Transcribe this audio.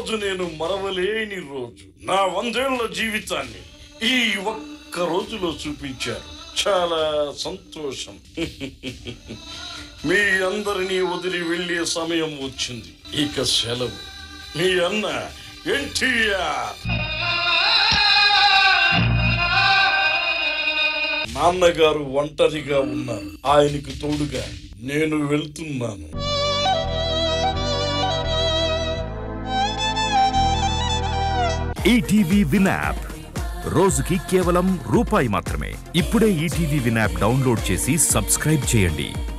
రోజు నేను మరవలేని రోజు నా వందేళ్ల జీవితాన్ని ఈ ఒక్క రోజులో చూపించారు చాలా సంతోషం మీ అందరినీ వదిలి వెళ్ళే సమయం వచ్చింది ఇక సెలవు మీ అన్న ఎన్టీఆర్ నాన్నగారు ఒంటరిగా ఉన్నారు ఆయనకు తోడుగా నేను వెళ్తున్నాను ఈటీవీ విన్ యాప్ రోజుకి కేవలం రూపాయి మాత్రమే ఇప్పుడే ఈటీవీ విన్ యాప్ డౌన్లోడ్ చేసి సబ్స్క్రైబ్ చేయండి